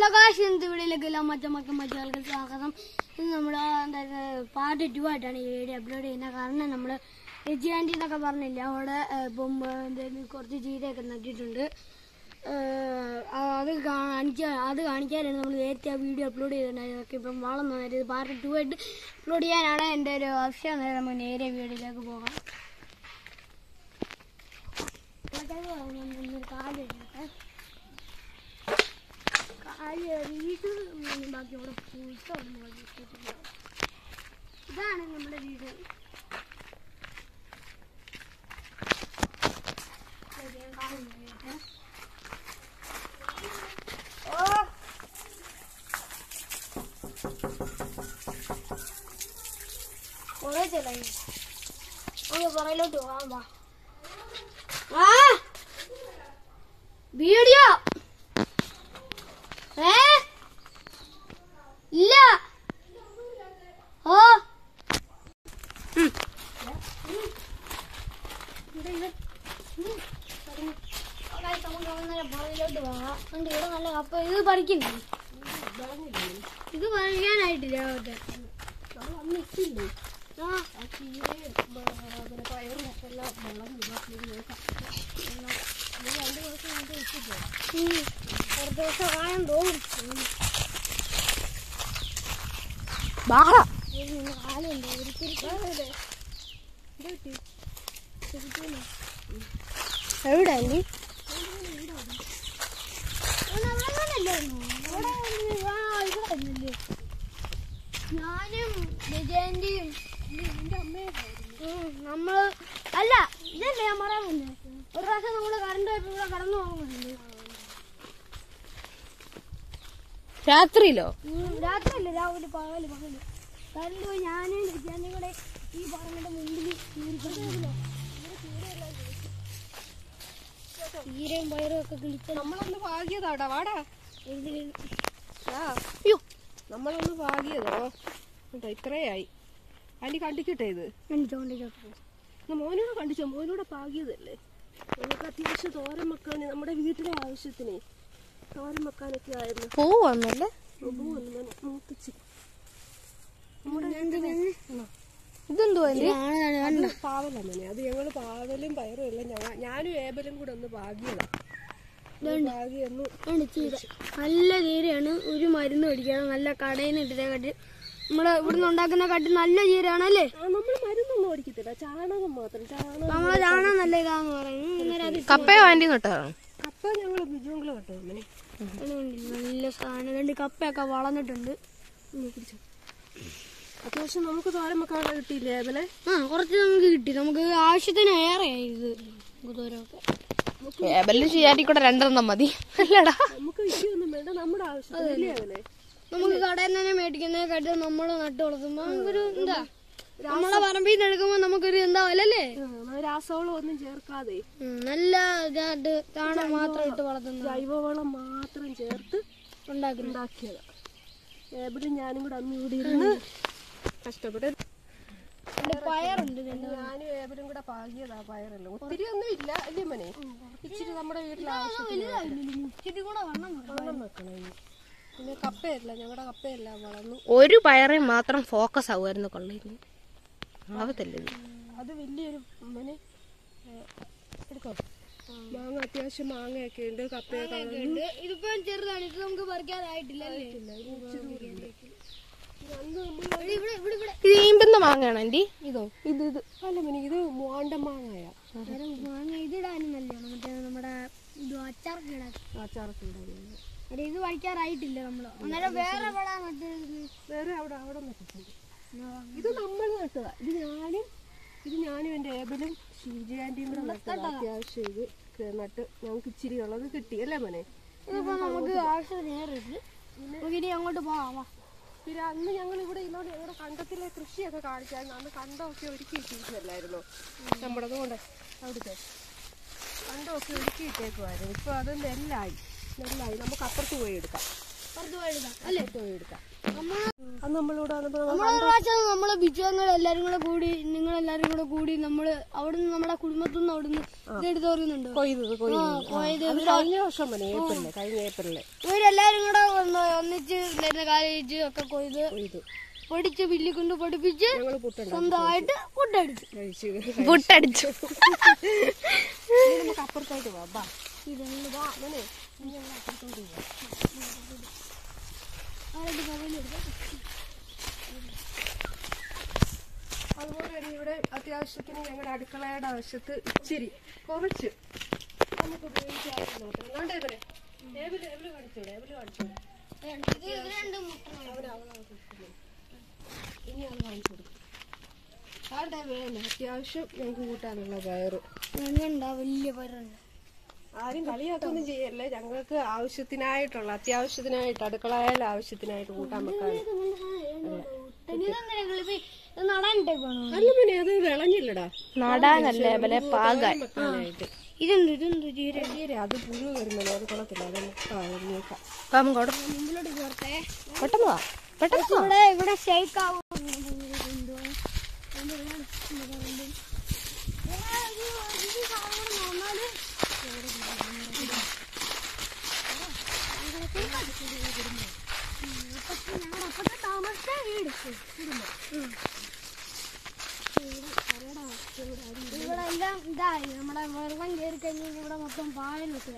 Hello കാശ് എന്ത് വീഡിയോയിലേക്ക് എല്ലാം മറ്റമ്മക്കും മറ്റു സ്വാഗതം ഇത് നമ്മൾ എന്തായിരുന്നു പാർട്ട് ടു ആയിട്ടാണ് ഈ വീഡിയോ അപ്ലോഡ് ചെയ്യുന്നത് കാരണം നമ്മൾ രജി ആൻറ്റി എന്നൊക്കെ പറഞ്ഞില്ല അവിടെ ഏഹ്, ഇപ്പം ഏഹ്, എന്തായിരുന്നു കുറച്ച് ചീരയൊക്കെ നട്ടിട്ടുണ്ട് ഏഹ്, ആ- അത് കാണിക്കാൻ അത് കാണിക്കാനാണ് നമ്മൾ നേരത്തെ ആ വീഡിയോ അപ്ലോഡ് ചെയ്തിട്ടുണ്ടായിരുന്നു അതൊക്കെ ഇപ്പം വളർന്നു ഇത് പാർട്ട് ടു ആയിട്ട് അപ്ലോഡ് ചെയ്യാനാണ് എൻ്റെ ഒരു ആവശ്യം അന്നേരം നമുക്ക് നേരെ വീഡിയോയിലേക്ക് പോകാം കാല് ഇടട്ടെ. കാല് വീട് ബാക്കി ഇവിടെ പൂത്ത ഇതാണ് നമ്മുടെ വീട് ശരി, ഞാൻ കാല് കഴുകട്ടെ. ഓ കുറേ ചെലവ് നമുക്ക് പുറയിലോട്ട് പോകാം വാ ആ വീഡിയോ ഏ ഇല്ല ഓ ഉം. ഇവിടെ ഇത്. ഉം. പറഞ്ഞു. ഓ, guys, നമുക്ക് അങ്ങനെ പുറകിലോട്ട് പോകാം ഉണ്ട് ഇവിടെ നല്ല കപ്പ ഇത് പറിക്കണ്ടേ ഇത് പറിക്കാനായിട്ടില്ല അവിടെ ആ ഉം. കുറച്ച് ദിവസം ആയെന്ന് തോന്നുന്നു ബാള ഇത് നിന്ന് കാലുണ്ട് ഒരിക്കലും എവിടെ ആന്റി ഞാനും വിജയന്റെയും നമ്മള് അല്ല ഇതല്ലേ ഞാൻ പറയാൻ വന്നേ ഒരു പ്രാവശ്യം നമ്മള് കറണ്ട് പോയപ്പോ ഇവിടെ കടന്നു പോകുന്നുണ്ട് രാത്രിയിലോ രാത്രിയല്ല രാവിലെ പകല് പകല് കറണ്ട് പോയി ഞാനും വിജയന്റെയും കൂടെ ഈ പറഞ്ഞിട്ട് മുമ്പിൽ ചീരയും പയറും ഒക്കെ കിളിച്ച നമ്മളൊന്ന് പാകിയതാടാ വാടാ ആ അയ്യോ നമ്മളൊന്ന് പാകിയതോ കേട്ടോ ഇത്രയായി ആന്റി കണ്ടിക്കട്ടെ ഇത് കണ്ടിച്ചോണ്ടിരിക്കട്ടെ എന്നാ മോനൂടെ കണ്ടിച്ചോ മോനൂടെ പാകിയതല്ലേ നമുക്ക് അത്യാവശ്യം തോരൻ വെക്കാൻ നമ്മുടെ വീട്ടിലെ ആവശ്യത്തിന് തോരൻ വെക്കാനൊക്കെ ആയിരുന്നു പോവന്നല്ലേ ഒന്ന് മൂത്തിച്ച് ഇതെന്തുവാ അത് പാവല മോനെ അത് ഞങ്ങള് പാവലും പയറും എല്ലാം ഞങ്ങ- ഞാനും ഏബലും കൂടെ ഒന്ന് പാകിയതാ പാകി ഒന്ന് ആണ് ചീര നല്ല ചീരയാണ് ഒരു മരുന്ന് മേടിക്കാതെ നല്ല കടയിൽ നിന്ന് ഇട്ടേ കട്ടി നമ്മള് ഇവിടുന്ന് ഉണ്ടാക്കുന്ന കട്ടി നല്ല ചീരയാണ് അല്ലേ ആ നമ്മൾ മരുന്നൊന്നും ഓടിക്കത്തില്ല ചാണകം മാത്രം ചാണകം നമ്മളെ കാണാൻ നല്ല ഇതാന്ന് പറയുന്നു അന്നേരം അത് കപ്പയോ ആന്റി നട്ടാണോ കപ്പ ഞങ്ങള് ബിജുങ്കിള് കേട്ടോ മോനെ ഇടുന്നുണ്ട്. നല്ല സാധനം രണ്ട് കപ്പയൊക്കെ വളർന്നിട്ടുണ്ട് ഒന്ന് പിടിച്ചോ. അത്യാവശ്യം നമുക്ക് തോരൻ വെക്കാനുള്ള കിട്ടിയില്ലേ ഏബലെ ആ കുറച്ച് നമുക്ക് കിട്ടി നമുക്ക് ആവശ്യത്തിന് ഏറെ ഇത് ദൂരമൊക്കെ ഏബലും ചെയ്യാറ്റി കൂടെ രണ്ടെണ്ണം മതി അല്ലടാ നമുക്ക് വിഷയൊന്നും വേണ്ട നമ്മുടെ ആവശ്യത്തിനല്ലേ ഏബലെ നമുക്ക് കടയിൽ നിന്ന് തന്നെ മേടിക്കുന്നതിനെ കാട്ടി നമ്മള് നട്ടു വളർത്തുമ്പോ നമുക്കൊരു എന്താ നമ്മളെ പറമ്പിൽ നിന്ന് എടുക്കുമ്പോ നമുക്കൊരു എന്താ വിലല്ലേ ആ, രാസവളം ഒന്നും ചേർക്കാതെ ഉം, നല്ല ഇതായിട്ട് ചാണകം മാത്രം ഇട്ട് വളർത്തുന്ന ജൈവവളം മാത്രം ചേർത്ത് ഉണ്ടാക്കുന്നു ഉണ്ടാക്കിയതാ ഏബലും ഞാനും കൂടെ അന്ന് ഇവിടെ ഇരുന്ന് കഷ്ടപ്പെട്ട് പിന്നെ പയറുണ്ട് ഇതിന്റെ. ഞാനും ഏബലും കൂടെ പാകിയതാ പയറല്ലോ ഒത്തിരി ഒന്നും ഇല്ല അല്ലേ മോനെ ഇച്ചിരി നമ്മുടെ വീട്ടിലെ ആവശ്യത്തിന് ഇച്ചിരി കൂടെ വണ്ണം വെക്കണം. വെള്ളം വെക്കണം ഇനി. പിന്നെ കപ്പയല്ല ഞങ്ങളുടെ കപ്പയല്ല വളർന്നു ഒരു പയറെ മാത്രം ഫോക്കസ് ആവുമായിരുന്നു കൊള്ളിരുന്നു ആവത്തില്ല ഇത് അത് വലിയൊരു മനെ എടുക്കോ മാങ്ങ അത്യാവശ്യം മാങ്ങയൊക്കെ ഉണ്ട് കപ്പയൊക്കെ വളർന്നു. ഉണ്ട്. ഇതിപ്പോ ചെറുതാണ് ഇത് നമുക്ക് പറിക്കാനായിട്ടില്ല അല്ലേ അന്ന് നമ്മൾ ഇവിടെ ഇവിടെ ഇവിടെ ഇവിടെ ഇത് ഈമ്പുന്ന മാങ്ങയാണോ ആന്റി ഇതോ ഇത് ഇത് അല്ല മനെ ഇത് മൂവാണ്ട മാങ്ങയാ വേറെ മാങ്ങ ഇതിടാനും നല്ലതാണ് മറ്റേ നമ്മുടെ ഇത് അച്ചാർക്ക് ഇടാൻ അച്ചാറൊക്കെ ഉണ്ടായിരുന്നു എടി, ഇത് പറിക്കാറായിട്ടില്ല നമ്മള് അന്നേരം വേറെ ഇവിടെ മറ്റേ ഇത് വേറെ അവിടെ അവിടെ നട്ടിട്ടുണ്ട് ഇത് നമ്മൾ നട്ടതാ ഇത് ഞാനും ഇത് ഞാനും എൻ്റെ ഏബലും ഷീജാൻ്റെയും കൂടെ നട്ടതാ അത്യാവശ്യം ഇത് ക- നട്ട് ഞങ്ങൾക്ക് ഇച്ചിരി ഉള്ളത് കിട്ടി അല്ലേ മോനെ ഇതിപ്പോ നമുക്ക് ആവശ്യത്തിന് ഏറെ ഉണ്ട് നമുക്ക് ഇനി അങ്ങോട്ട് പോവാം വാ. പിന്നെ അന്ന് ഞങ്ങൾ ഇവിടെ ഇന്നോട് ഞങ്ങളുടെ കണ്ടത്തിലെ കൃഷിയൊക്കെ കാണിച്ചായിരുന്നു അന്ന് കണ്ടമൊക്കെ ഒരുക്കി ഇട്ടിരിക്കുന്നല്ലായിരുന്നോ നമ്മുടെ അതുകൊണ്ട് അവിടുത്തെ കണ്ടമൊക്കെ ഒരുക്കി ഇട്ടേക്കുമായിരുന്നു ഇപ്പൊ അത് നെല്ലായി നെല്ലായി നമുക്ക് അപ്പുറത്ത് പോയി എടുക്കാം പുറത്ത് പോയി എടുക്കാം അല്ലേ അപ്പുറത്ത് പോയി എടുക്കാം നമ്മള് അന്ന് നമ്മളിവിടെ വന്നപ്പോ നമ്മൾ നമ്മളെ പ്രാവശ്യം നമ്മളെ ബിജുങ്ങൾ എല്ലാരും കൂടെ കൂടി നിങ്ങൾ എല്ലാരും കൂടെ കൂടി നമ്മള് അവിടുന്ന് നമ്മുടെ കുടുംബത്തിൽ നിന്ന് അവിടുന്ന് ഇതെടുത്ത് പറയുന്നുണ്ടോ കൊയ്തത് കൊയ്തത് പോയത് അത് കഴിഞ്ഞ വർഷം മതി ഏപ്രില് കഴിഞ്ഞ ഏപ്രില് ഇവരെല്ലാരും കൂടെ വന്ന് ഒന്നിച്ച് ഉണ്ടായിരുന്ന കാലേജ് ഒക്കെ കൊയ്ത് ഇത് പൊടിച്ച് ബില്ലി കൊണ്ട് പഠിപ്പിച്ച് ഞങ്ങൾ പുട്ടുണ്ടാക്കി സ്വന്തമായിട്ട് ഫുഡടിച്ചു കഴിച്ചു പുട്ടടിച്ചു ഇനി നമുക്ക് അപ്പുറത്തോട്ട് പോവാം ബാ ഇതെന്ന് വാ മോനെ ആരുടെ കവലെടുക്കാം അതുപോലെ തന്നെ ഇവിടെ അത്യാവശ്യത്തിന് ഞങ്ങളുടെ അടുക്കളയുടെ വശത്ത് ഇച്ചിരി കുറച്ച് നമുക്ക് ഉപയോഗിക്കാവുന്ന മാത്രം കണ്ടേ ഇവരെ ടേബിൾ ടേബിൾ കാണിച്ചൂടെ ടേബിൾ കാണിച്ചൂടെ ഇത് രണ്ട് മുട്ട ഇനി അത് കാണിച്ചു കൊടുക്കും ആരുടെ വേണം അത്യാവശ്യം ഞങ്ങൾക്ക് കൂട്ടാനുള്ള പയറ് എങ്ങണ്ടാ വലിയ പരുണ്ട് ആരും കളിയാക്കൊന്നും ചെയ്യല്ലേ ഞങ്ങൾക്ക് ആവശ്യത്തിനായിട്ടുള്ള അത്യാവശ്യത്തിനായിട്ട് അടുക്കളയിൽ ആവശ്യത്തിനായിട്ട് കൂട്ടാൻ വെക്കാൻ ഇത് നടാനിട്ടേ പോണോ അല്ല പിന്നെ അത് വിളഞ്ഞില്ലടാ നടാനല്ലേ ബലെ പാകാൻ വെക്കാനായിട്ട് ഇതെന്ത് ഇതെന്ത് ജീര ശരി അത് പുഴു വരുന്നല്ലോ അത് കൊള്ളത്തില്ല അത് നോക്കാം അപ്പൊ നമുക്ക് അവിടെ മുമ്പിലോട്ട് പോർത്തെ പെട്ടെന്ന് വാ പെട്ടെന്ന് വാ. ഇവിടെ ഇവിടെ ഷേക്ക് ആവും താമസത്തെ വീട് ഇവിടെ എല്ലാം ഇതായി നമ്മുടെ വെള്ളം കയറി കഴിഞ്ഞാൽ ഇവിടെ മൊത്തം പായലൊക്കെ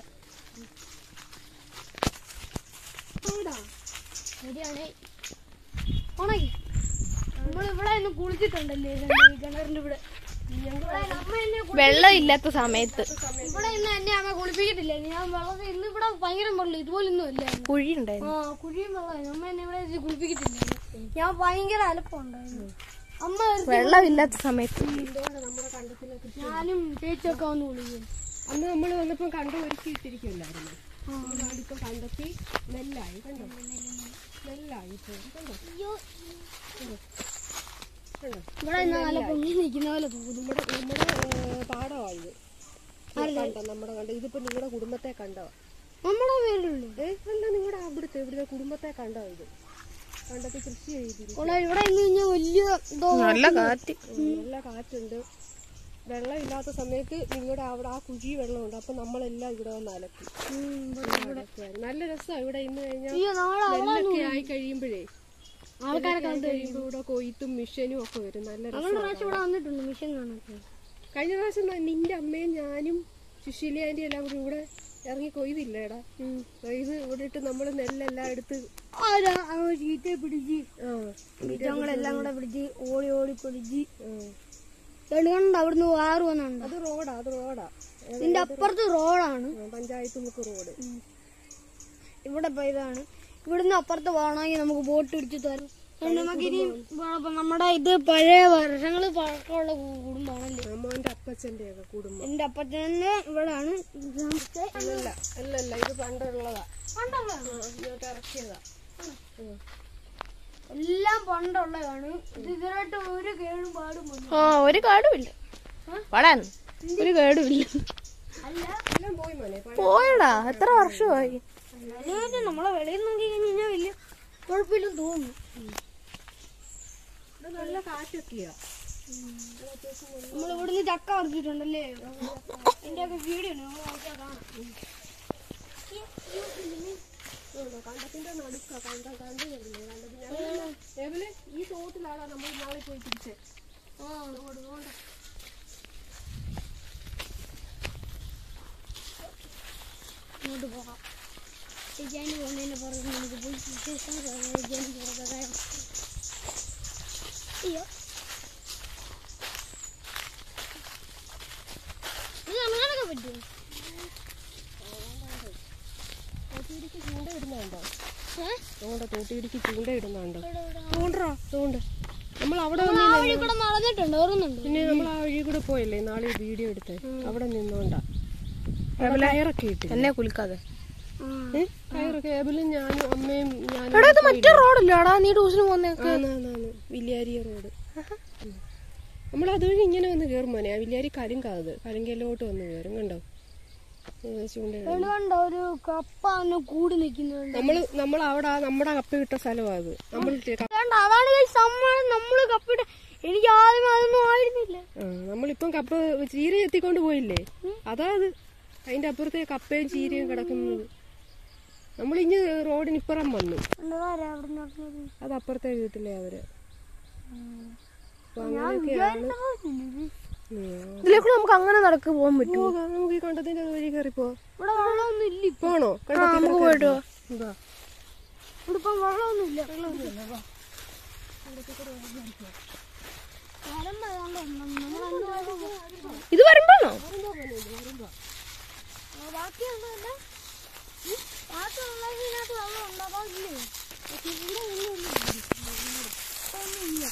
ശരിയാണ് ഉണങ്ങി നമ്മൾ ഇവിടെ ഇന്ന് കുളിച്ചിട്ടുണ്ടല്ലേ രണ്ട് ഈ കിണറിന്റെ ഇവിടെ ഇവിടെ അമ്മ എന്നെ കു- വെള്ളം ഇല്ലാത്ത സമയത്ത് ഇവിടെ ഇന്ന് എന്നെ അമ്മ കുളിപ്പിക്കത്തില്ല ഞാൻ വെള്ളത്തിൽ ഇന്ന് ഇവിടെ ഭയങ്കര വെള്ളം ഇതുപോലെ ഒന്നും അല്ല കുഴി ഉണ്ടായിരുന്നു ആ കുഴിയും വെള്ളം അമ്മ എന്നെ ഇവിടെ ഇത് കുളിപ്പിക്കത്തില്ല ഞാൻ ഭയങ്കര അലപ്പുണ്ടായിരുന്നു അമ്മ ഒരു- വെള്ളം ഇല്ലാത്ത സമയത്ത് ഞാനും ചേച്ചിയൊക്കെ വന്ന് കുളിക്കും അന്ന് നമ്മൾ വന്നപ്പോ കണ്ടു ഒരുക്കി ഇട്ടിരിക്കുമല്ലായിരുന്നു നമ്മളിപ്പോ കണ്ടെത്തി നെല്ലായി കണ്ടോ നെല്ലായി ഇപ്പൊ കണ്ടോ കണ്ടോ? ഇവിടെ ഇന്ന് നല്ല പൊങ്ങി നിൽക്കുന്ന പോലെ തോന്നും നമ്മുടെ നമ്മുടെ പാടമായത് കണ്ടോ നമ്മുടെ കണ്ടോ ഇതിപ്പോ നിങ്ങളുടെ കുടുംബത്തെ കണ്ടോ നമ്മുടെ വീടുള്ളൂ ഏ അല്ല നിങ്ങളുടെ അവിടുത്തെ ഇവിടുത്തെ കുടുംബത്തെ കണ്ടോ ഇത് കണ്ടത്തി കൃഷി ചെയ്തിരിക്കും ഇവിടെ ഇവിടെ ഇന്ന് കഴിഞ്ഞാൽ വലിയ ഇതോ നല്ല കാറ്റ് നല്ല കാറ്റുണ്ട് വെള്ളം ഇല്ലാത്ത സമയത്ത് നിങ്ങളുടെ അവിടെ ആ കുഴി വെള്ളമുണ്ട് അപ്പൊ നമ്മളെല്ലാം ഇവിടെ വന്ന് അലക്കി അലക്കുവായിരുന്നു. നല്ല രസമാണ് ഇവിടെ ഇന്ന് കഴിഞ്ഞാൽ അയ്യോ നാളെ നെല്ലൊക്കെ ആയി കഴിയുമ്പോഴേ ആൾക്കാരൊക്കെ ആയി കഴിയുമ്പോ ഇവിടെ കൊയ്ത്തും മിഷനും ഒക്കെ വരും നല്ല രസം ഞങ്ങൾ പ്രാവശ്യം ഇവിടെ വന്നിട്ടുണ്ട് മിഷൻ കാണാൻ കഴിഞ്ഞ പ്രാവശ്യം ന- നിന്റെ അമ്മയും ഞാനും സുശീല ആന്റി എല്ലാം കൂടി ഇവിടെ ഇറങ്ങി കൊയ്തില്ലേടാ കൊയ്ത് ഇവിടെ ഇട്ട് നമ്മള് നെല്ലെല്ലാം എടുത്ത് ആരാ അങ്ങ് ചീറ്റയെ പിടിച്ച് ആ ഞങ്ങളെല്ലാം കൂടെ പിടിച്ച് ഓടി ഓടി പിടിച്ച് ആ. കണ്ട് അവിടുന്ന് വാറ് വന്നുണ്ട് അത് റോഡാ അത് റോഡാ ഇതിന്റെ അപ്പുറത്ത് റോഡാണ് ആ, പഞ്ചായത്ത് മുക്ക് റോഡ് ഇവിടെ ഇപ്പൊ ഇതാണ് ഇവിടുന്ന് അപ്പുറത്ത് പോകണമെങ്കിൽ നമുക്ക് ബോട്ട് പിടിച്ച് തരും അതുകൊണ്ട് നമുക്ക് ഇനി ഇപ്പൊ നമ്മുടെ ഇത് പഴയ വർഷങ്ങള് പഴക്കമുള്ള കു- കുടുംബമാണല്ലേ അമ്മോന്റെ അപ്പച്ചന്റെ ഒക്കെ കുടുംബം എന്റെ അപ്പച്ചന് ഇവിടാണ് താമസിച്ചത്. അല്ലല്ല അല്ലല്ല ഇത് പണ്ടുള്ളതാ പണ്ടുള്ള ആ, ഇങ്ങോട്ട് ഇറക്കിയതാ എല്ലാം പണ്ടുള്ളതാണ് ഇത് ഇതുവരായിട്ട് ഒരു കേടും പാടും വന്നു ആ ഒരു കാടും ഇല്ല പടാൻ ഒരു കേടും ഇല്ല അല്ല എല്ലാം പോയി മോനെ പഴ- പോയടാ എത്ര വർഷമായി എന്നാലും നമ്മളെ വെളിയിൽ നോക്കി കഴിഞ്ഞാൽ വലിയ കുഴപ്പമില്ലെന്ന് തോന്നുന്നു ഇത് നല്ല കാറ്റൊക്കെയാ നമ്മൾ ഇവിടുന്ന് ചക്ക പറിച്ചിട്ടുണ്ടല്ലേ എന്റെ ഒക്കെ വീഡിയോ നമ്മൾ നോക്കിയാൽ കാണാം കണ്ടത്തിന്റെ നടുക്ക കണ്ട കണ്ടു വരുന്നത് കണ്ടത് ഞങ്ങൾ ഈ തോട്ടിലാണ് നമ്മൾ നാളെ പോയി തിരിച്ചേ ആ അതുകൊണ്ട് അതുകൊണ്ട് ഇങ്ങോട്ട് പോകാം ചേച്ചാൻ്റെ പോകുന്നതിന് പുറത്ത് നമുക്ക് പോയി വിശേഷം ചേച്ചാൻ്റെ പുറത്തൊക്കെ അയ്യോ ഇത് അങ്ങനെയൊക്കെ പറ്റുമോ തോട്ടിയിടിക്ക് ചൂണ്ട ഇടുന്നുണ്ടോ ഏഹ് തോണ്ട തോട്ടിയിടിക്ക് ചൂണ്ട ഇടുന്നുണ്ടോ ഇവിടെ ഇവിടെ തോണ്ടോ തോണ്ട് നമ്മൾ അവിടെ നമ്മൾ വന്ന് ആ വഴി കൂടെ നടന്നിട്ടുണ്ട് ഓർമ്മയുണ്ട് പിന്നെ നമ്മൾ ആ വഴി കൂടെ പോയല്ലേ നാളെ ഈ വീഡിയോ എടുത്ത് അവിടെ നിന്നോണ്ടാ കയറൊക്കെ ഇട്ടില്ല എന്നെ കുലിക്കാതെ ഏ? കയറൊക്കെ ഏബിളും ഞാനും അമ്മയും ഞാനും എടാ ഇത് മറ്റേ റോഡില്ലാടാ നീ ട്യൂഷന് പോന്നേക്ക് ആന്നാന്നാന്ന് വില്യാരിയ റോഡ് നമ്മൾ അതുവഴി ഇങ്ങനെ വന്ന് കയറും മോനെ ആ വില്യാരി കലിങ്കാത് കലിങ്കലോട്ട് വന്ന് കയറും കണ്ടോ ചൂണ്ട ഇവിടെ കണ്ടോ ഒരു കപ്പ ഒന്ന് കൂടി നിൽക്കുന്നുണ്ട് നമ്മൾ നമ്മൾ അവിടെ ആ നമ്മുടെ കപ്പ കിട്ട സ്ഥലമാണ് അത് നമ്മൾ വേണ്ട അതാണ് ഈ സമ്മാനം നമ്മള് കപ്പിട്ട് എനിക്ക് ആദ്യം അതൊന്നും ആയിരുന്നില്ല നമ്മളിപ്പം കപ്പ ചീര എത്തിക്കൊണ്ട് പോയില്ലേ അതാ അത് അതിന്റെ അപ്പുറത്തെ കപ്പയും ചീരയും കിടക്കുന്നത് നമ്മൾ ഇനി റോഡിന് ഇപ്പുറം വന്നു എന്നതാരാ അവിടെ നടന്നത് അത് അപ്പുറത്തെ വീട്ടിലെ അവര് അപ്പൊ അങ്ങനെയൊക്കെയാണ് ഉം. ഇതിലേക്കൂടെ നമുക്ക് അങ്ങനെ നടക്ക് പോകാൻ പറ്റും ഓ, നമുക്ക് ഈ കണ്ടത്തിന്റെ വഴി കയറിപ്പോ ഇവിടെ വെള്ളമൊന്നും ഇല്ല ഇപ്പൊ പോണോ നമുക്ക് പോയിട്ട് വാ. എന്താ ഇവിടെ ഇപ്പം വെള്ളമൊന്നും ഇല്ല സ്ഥലം ഏതാണ്ട് ഉണ്ട്. നമ്മൾ അന്ന് പോയപ്പോ പോ- ഇത് വരുമ്പോണോ ആ, ബാക്കിയുള്ളതല്ല ഉം, ബാക്കിയുള്ളതിനകത്ത് വെള്ളം ഉണ്ടാകാൻ ഇല്ലേ പക്ഷെ ഇവിടെ ഒന്നുമില്ല ഇപ്പൊ ഒന്നുമില്ല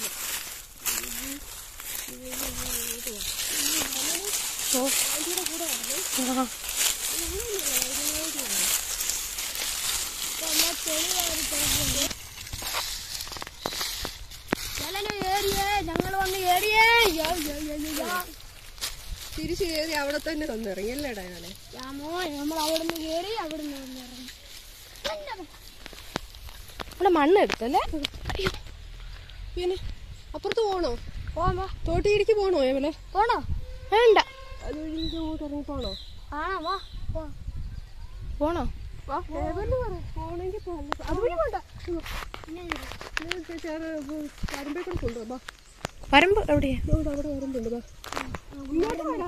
ഇപ്പൊ എല്ലാ ചെളിയായി കിടക്കുന്നു. ചിലന് ഏറിയേ ഞങ്ങൾ വന്ന് ഏറിയേ യോ, യോ, യോ, യോ, യോ. തിരിച്ചു കയറി അവിടെ തന്നെ തന്നിറങ്ങി അല്ലേടാ ഞാനെ രാമോ നമ്മൾ അവിടെ നിന്ന് കയറി അവിടെ നിന്ന് വന്നിറങ്ങി എന്നെ പോ- ഇവിടെ മണ്ണ് എടുത്തല്ലേ പിന്നെ അപ്പുറത്ത് പോണോ പോവാം വാ തോട്ടിയിടിക്ക് പോണോ ഏവലെ പോണോ വേണ്ട അത് വഴി ഇങ്ങോട്ട് ഇറങ്ങി പോണോ ആണോ വാ പോ പോണോ ഏവല് പറ പോണെങ്കിൽ പോലെ അതുവഴി പോണ്ട പിന്നെ കരുമ്പേക്കൂടെ കൊണ്ടുപോ ബാ വരമ്പ് എവിടെയാ ഇവിടെ അവിടെ വരുന്നുണ്ട് ബാ ഇങ്ങോട്ട് വേടാ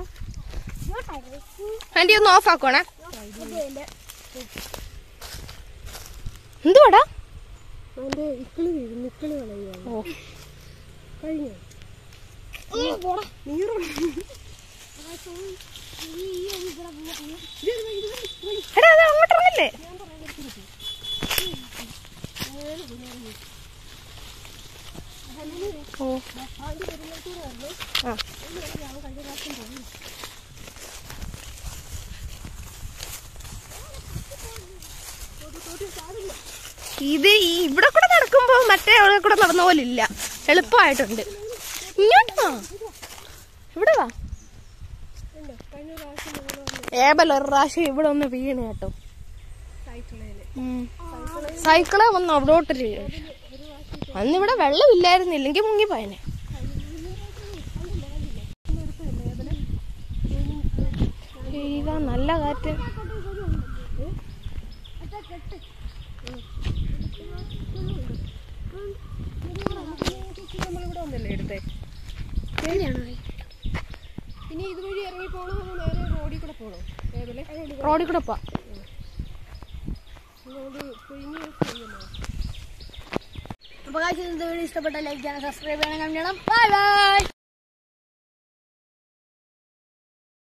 ആന്റി ഒന്ന് ഓഫ് ആക്കുവാണേ ഇങ്ങോട്ടായി എന്തുവാടാ അവന്റെ ഇക്കിളി വീഴും നിക്കിളി കളയുകയാണ് ഓ കഴിഞ്ഞോ പോടാ നീറോ ഈ ഈ ഒരു ഇവിടെ പോവാ. എടാ അത് അങ്ങോട്ട് ഇറങ്ങില്ലേ ഓ ആ ഇത് ഈ ഇവിടെ കൂടെ നടക്കുമ്പോ മറ്റേ അവിടെ കൂടെ നടന്ന പോലെ ഇല്ല എളുപ്പമായിട്ടുണ്ട് ഇങ്ങോട്ട് വാ ഇവിടെ വാ കഴിഞ്ഞ പ്രാവശ്യം ഞങ്ങൾ വന്ന് ഏബൽ ഒരു പ്രാവശ്യം ഇവിടെ ഒന്ന് വീണ് കേട്ടോ സൈക്കിളില് സൈക്കിളെ വന്ന് അവിടോട്ട് വീണു. അന്ന് ഇവിടെ വെള്ളമില്ലായിരുന്നു ഇല്ലെങ്കിൽ മുങ്ങി പോയനെ ഇതാ നല്ല കാറ്റ് അച്ഛാ കെട്ട് നമ്മളിവിടെ വന്നല്ലേ എടുത്തേ ശരിയാണോ ഇനി ഇതുവഴി ഇറങ്ങി പോണോ അതോ നേരെ റോഡിൽ കൂടെ പോണോ ഏവലെ റോഡിൽ കൂടെ പോ റോഡ് കുഴിഞ്ഞ് ചെയ്യുമല്ലോ അപ്പോൾ കാഴ്ച വീഡിയോ ഇഷ്ടപ്പെട്ട ലൈക്ക് ചെയ്യണം സബ്സ്ക്രൈബ് ചെയ്യണം കമന്റ് ചെയ്യണം ബൈ ബൈ